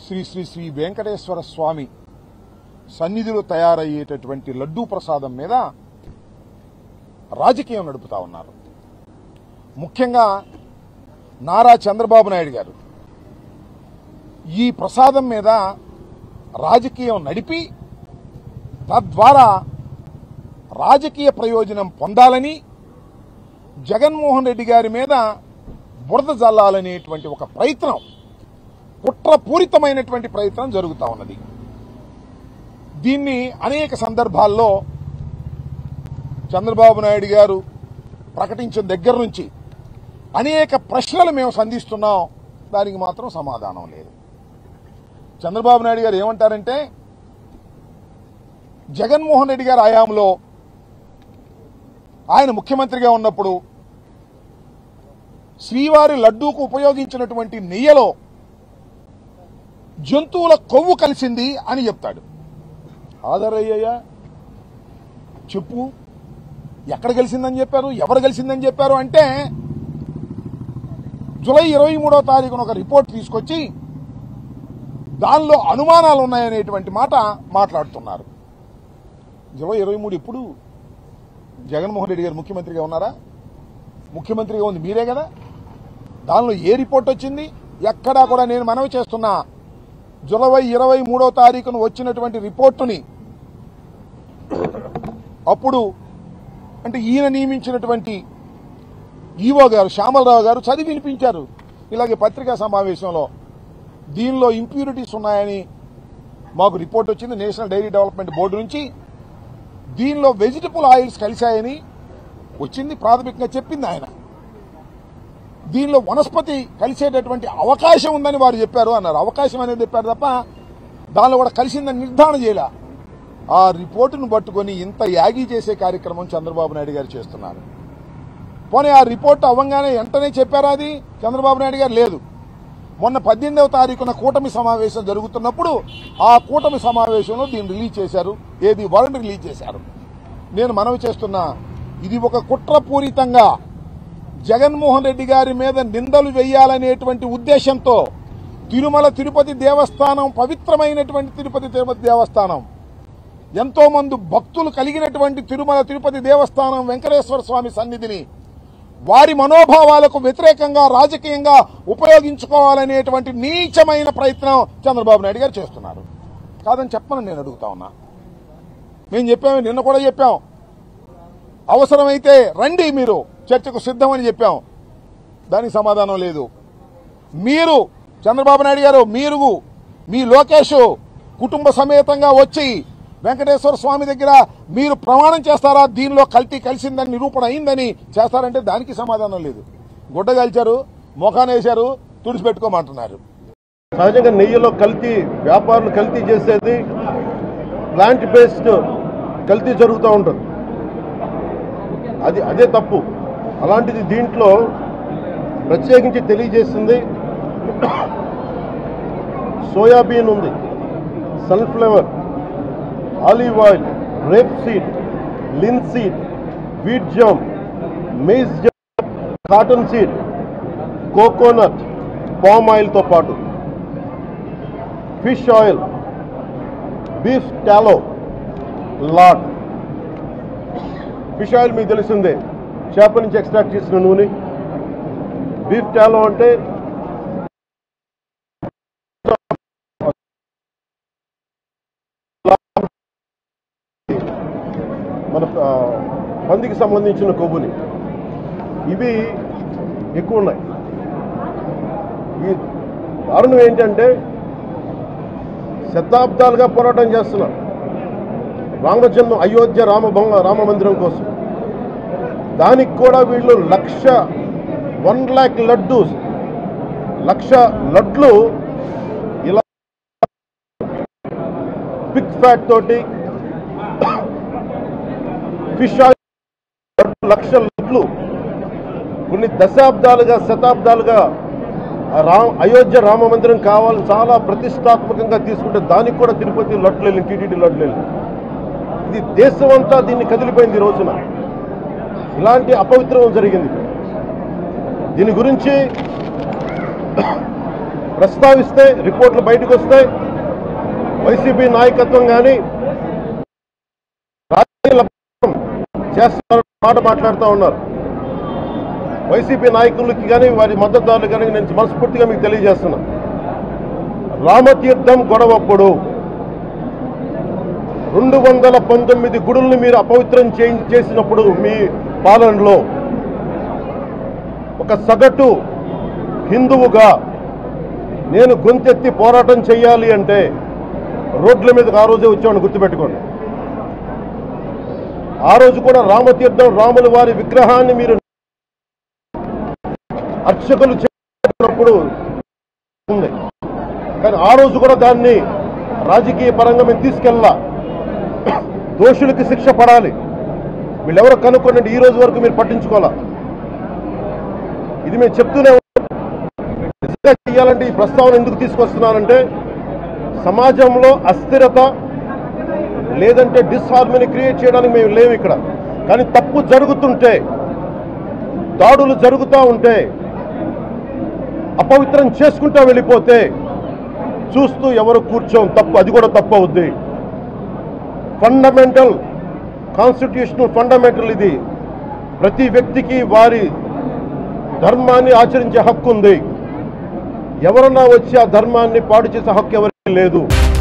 శ్రీ శ్రీ శ్రీ వెంకటేశ్వర స్వామి సన్నిధిలో తయారయ్యేటటువంటి లడ్డూ ప్రసాదం మీద రాజకీయం నడుపుతా ఉన్నారు ముఖ్యంగా నారా చంద్రబాబు నాయుడు గారు ఈ ప్రసాదం మీద రాజకీయం నడిపి తద్వారా రాజకీయ ప్రయోజనం పొందాలని జగన్మోహన్ రెడ్డి గారి మీద బురద జల్లాలనేటువంటి ఒక ప్రయత్నం కుట్రపూరితమైనటువంటి ప్రయత్నం జరుగుతా ఉన్నది దీన్ని అనేక సందర్భాల్లో చంద్రబాబు నాయుడు గారు ప్రకటించిన దగ్గర నుంచి అనేక ప్రశ్నలు మేము సంధిస్తున్నాం దానికి మాత్రం సమాధానం లేదు చంద్రబాబు నాయుడు గారు ఏమంటారంటే జగన్మోహన్ రెడ్డి గారి హయాంలో ఆయన ముఖ్యమంత్రిగా ఉన్నప్పుడు శ్రీవారి లడ్డూకు ఉపయోగించినటువంటి నెయ్యలో జంతువుల కొవ్వు కలిసింది అని చెప్తాడు ఆధారయ్యా చెప్పు ఎక్కడ కలిసిందని చెప్పారు ఎవరు కలిసిందని చెప్పారు అంటే జూలై ఇరవై మూడో తారీఖున ఒక రిపోర్ట్ తీసుకొచ్చి దానిలో అనుమానాలు ఉన్నాయనేటువంటి మాట మాట్లాడుతున్నారు జూలై ఇరవై మూడు ఇప్పుడు జగన్మోహన్ రెడ్డి గారు ముఖ్యమంత్రిగా ఉన్నారా ముఖ్యమంత్రిగా ఉంది మీరే కదా దానిలో ఏ రిపోర్ట్ వచ్చింది ఎక్కడా కూడా నేను మనవి చేస్తున్నా జులై ఇరవై మూడో తారీఖున వచ్చినటువంటి రిపోర్టుని అప్పుడు అంటే ఈయన నియమించినటువంటి ఈవో గారు శ్యామలరావు గారు చదివి వినిపించారు ఇలాగే పత్రికా సమావేశంలో దీనిలో ఇంప్యూరిటీస్ ఉన్నాయని మాకు రిపోర్ట్ వచ్చింది నేషనల్ డైరీ డెవలప్మెంట్ బోర్డు నుంచి దీనిలో వెజిటబుల్ ఆయిల్స్ కలిశాయని వచ్చింది ప్రాథమికంగా చెప్పింది ఆయన దీనిలో వనస్పతి కలిసేటటువంటి అవకాశం ఉందని వారు చెప్పారు అన్నారు అవకాశం అనేది చెప్పారు తప్ప దానిలో కూడా కలిసిందని నిర్ధారణ చేయలే ఆ రిపోర్టును పట్టుకొని ఇంత యాగి చేసే కార్యక్రమం చంద్రబాబు నాయుడు గారు చేస్తున్నారు పోనీ ఆ రిపోర్ట్ అవ్వగానే వెంటనే చెప్పారా అది చంద్రబాబు నాయుడు గారు లేదు మొన్న పద్దెనిమిదవ తారీఖున కూటమి సమావేశం జరుగుతున్నప్పుడు ఆ కూటమి సమావేశంలో దీన్ని రిలీజ్ చేశారు ఏది వరల్డ్ రిలీజ్ చేశారు నేను మనవి చేస్తున్నా ఇది ఒక కుట్రపూరితంగా జగన్మోహన్ రెడ్డి గారి మీద నిందలు వేయాలనేటువంటి ఉద్దేశంతో తిరుమల తిరుపతి దేవస్థానం పవిత్రమైనటువంటి తిరుపతి తిరుపతి దేవస్థానం ఎంతో మంది భక్తులు కలిగినటువంటి తిరుమల తిరుపతి దేవస్థానం వెంకటేశ్వర స్వామి సన్నిధిని వారి మనోభావాలకు వ్యతిరేకంగా రాజకీయంగా ఉపయోగించుకోవాలనేటువంటి నీచమైన ప్రయత్నం చంద్రబాబు నాయుడు గారు చేస్తున్నారు కాదని చెప్పమని నేను అడుగుతా ఉన్నా మేము చెప్పాము నిన్న కూడా చెప్పాం అవసరమైతే రండి మీరు చర్చకు సిద్ధమని చెప్పాం దానికి సమాధానం లేదు మీరు చంద్రబాబు నాయుడు గారు మీరు మీ లోకేష్ కుటుంబ సమేతంగా వచ్చి వెంకటేశ్వర స్వామి దగ్గర మీరు ప్రమాణం చేస్తారా దీనిలో కల్తీ కలిసిందని నిరూపణ అయిందని చేస్తారంటే దానికి సమాధానం లేదు గుడ్డ కలిచారు మొఖాన్ని వేశారు తుడిచిపెట్టుకోమంటున్నారు సహజంగా నెయ్యిలో కల్తీ వ్యాపారులు కల్తీ చేసేది ప్లాంట్ బేస్డ్ కల్తీ జరుగుతూ ఉంటుంది అది అదే తప్పు అలాంటిది దీంట్లో ప్రత్యేకించి తెలియజేసింది సోయాబీన్ ఉంది sunflower olive oil rapeseed linseed wheat germ maize germ cottonseed coconut palm ఆయిల్తో పాటు fish oil beef tallow lard fish oil మీకు తెలిసిందే చేప నుంచి ఎక్స్ట్రాక్ట్ చేసిన నూనె బీఫ్ టాలో అంటే మన ఆ, పందికి సంబంధించిన కొవ్వుని ఇవి ఎక్కువ ఉన్నాయి ఈ దారుణం ఏంటంటే శతాబ్దాలుగా పోరాటం చేస్తున్నారు రామజన్మ అయోధ్య రామ భవ- రామ మందిరం కోసం దానికి కూడా వీళ్ళు లక్ష వన్ ల్యాక్ లడ్డు లక్ష లడ్లు ఇలా పిక్ ఫ్యాట్ తోటి ఫిష్ ఆయిల్ లక్ష లడ్లు కొన్ని దశాబ్దాలుగా శతాబ్దాలుగా ఆ రా అయోధ్య రామ మందిరం కావాలని చాలా ప్రతిష్టాత్మకంగా తీసుకుంటే దానికి కూడా తిరుపతి లడ్లు వెళ్ళింది టీటీడీ లడ్లు వెళ్ళింది ఇది దేశం అంతా దీన్ని కదిలిపోయింది ఈ రోజున ఇలాంటి అపవిత్రం జరిగింది దీని గురించి ప్రస్తావిస్తే రిపోర్ట్లు బయటకు వస్తాయి వైసీపీ నాయకత్వం కానీ రాజకీయ లబ్ధం చేస్తున్నారు మాట మాట్లాడుతూ ఉన్నారు వైసీపీ నాయకులకి కానీ వారి మద్దతుదారులు కానీ నేను మనస్ఫూర్తిగా మీకు తెలియజేస్తున్నా రామతీర్థం గొడవప్పుడు రెండు వందల పంతొమ్మిది గుడుల్ని మీరు అపవిత్రం చేయి- చేసినప్పుడు మీ పాలనలో ఒక సగటు హిందువుగా నేను గొంతెత్తి పోరాటం చేయాలి అంటే రోడ్ల మీదకి ఆ రోజే వచ్చామని గుర్తుపెట్టుకోండి ఆ రోజు కూడా రామతీర్థం రాముల వారి విగ్రహాన్ని మీరు అర్చకులు చేసినప్పుడు ఉంది కానీ ఆ రోజు కూడా దాన్ని రాజకీయ పరంగా మేము తీసుకెళ్ళా దోషులకి శిక్ష పడాలి వీళ్ళెవరో కనుక్కోండి ఈ రోజు వరకు మీరు పట్టించుకోవాలా ఇది మేము చెప్తూనే ఉన్నాం. నిజంగా చేయాలంటే ఈ ప్రస్తావన ఎందుకు తీసుకొస్తున్నానంటే సమాజంలో అస్థిరత లేదంటే డిస్హార్మనీ క్రియేట్ చేయడానికి మేము లేవు ఇక్కడ కానీ తప్పు జరుగుతుంటే దాడులు జరుగుతూ ఉంటే అపవిత్రం చేసుకుంటూ వెళ్ళిపోతే చూస్తూ ఎవరు కూర్చోం తప్పు అది కూడా తప్పు అవుద్ది ఫండమెంటల్ కాన్స్టిట్యూషనల్ ఫండమెంటల్ ఇది ప్రతి వ్యక్తికి వారి ధర్మాన్ని ఆచరించే హక్కు ఉంది ఎవరన్నా వచ్చి ఆ ధర్మాన్ని పాడు చేసే హక్కు ఎవరికి లేదు